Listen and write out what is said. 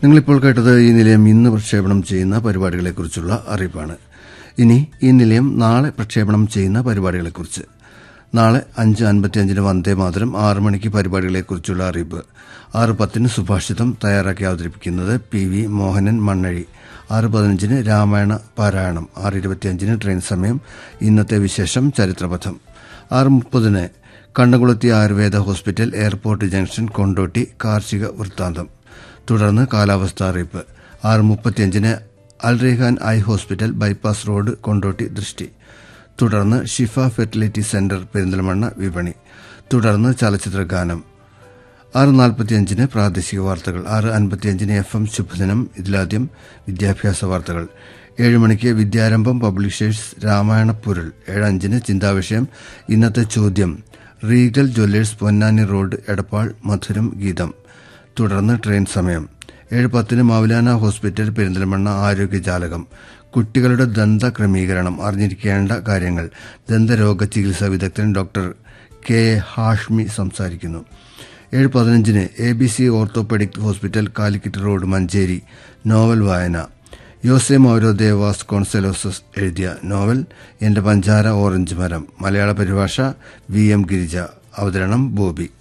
നിങ്ങളിപ്പോൾ കേട്ടത് ഈ നിലയം ഇന്ന് പ്രക്ഷേപണം ചെയ്യുന്ന പരിപാടികളെക്കുറിച്ചുള്ള അറിയിപ്പാണ് ഇനി ഈ നിലയം നാളെ പ്രക്ഷേപണം ചെയ്യുന്ന പരിപാടികളെക്കുറിച്ച് നാളെ അഞ്ച് അൻപത്തിയഞ്ചിന് വന്ദേ മാതരം ആറ് മണിക്ക് പരിപാടികളെക്കുറിച്ചുള്ള അറിയിപ്പ് ആറ് പത്തിന് സുഭാഷിതം തയ്യാറാക്കി അവതരിപ്പിക്കുന്നത് പി വി മോഹനൻ മണ്ണഴി ആറ് പതിനഞ്ചിന് രാമായണ പാരായണം ആറ് ഇരുപത്തിയഞ്ചിന് ട്രെയിൻ സമയം ഇന്നത്തെ വിശേഷം ചരിത്രപഥം ആറ് മുപ്പതിന് കണ്ണകുളത്തി Ayurveda hospital airport junction Kondotty കാർഷിക വൃത്താന്തം തുടർന്ന് കാലാവസ്ഥാ അറിയിപ്പ് ആറ് മുപ്പത്തിയഞ്ചിന് Al Rehan eye hospital bypass road Kondotty ദൃഷ്ടി തുടർന്ന് ഷിഫ ഫെർട്ടിലിറ്റി സെന്റർ പെരിന്തൽമണ്ണ വിപണി തുടർന്ന് ചലച്ചിത്ര ഗാനം ആറ് നാൽപ്പത്തിയഞ്ചിന് പ്രാദേശിക വാർത്തകൾ ആറ് അൻപത്തിയഞ്ചിന് എഫ് എം ശുഭദിനം ഇതിലാദ്യം വിദ്യാഭ്യാസ വാർത്തകൾ ഏഴ് മണിക്ക് വിദ്യാരംഭം പബ്ലിഷേഴ്സ് രാമായണ പുരൾ ഏഴ് അഞ്ചിന് ചിന്താവിഷയം ഇന്നത്തെ ചോദ്യം Regal jewellers Ponnani road Edappal മധുരം ഗീതം തുടർന്ന് ട്രെയിൻ സമയം ഏഴ് പത്തിന് മൗലാന ഹോസ്പിറ്റൽ പെരിന്തൽമണ്ണ ആരോഗ്യജാലകം കുട്ടികളുടെ ദന്ത ക്രമീകരണം അറിഞ്ഞിരിക്കേണ്ട കാര്യങ്ങൾ ദന്തരോഗ ചികിത്സാ വിദഗ്ധൻ ഡോക്ടർ കെ ഹാഷ്മി സംസാരിക്കുന്നു ഏഴ് പതിനഞ്ചിന് A B C orthopaedic hospital Calicut road Manjeri novel വായന യോസെ മൗരോ ദേവാസ് കോൺസെലോസസ് എഴുതിയ നോവൽ എന്റെ പഞ്ചാര ഓറഞ്ച് മരം മലയാള പരിഭാഷ വി എം ഗിരിജ അവതരണം ബോബി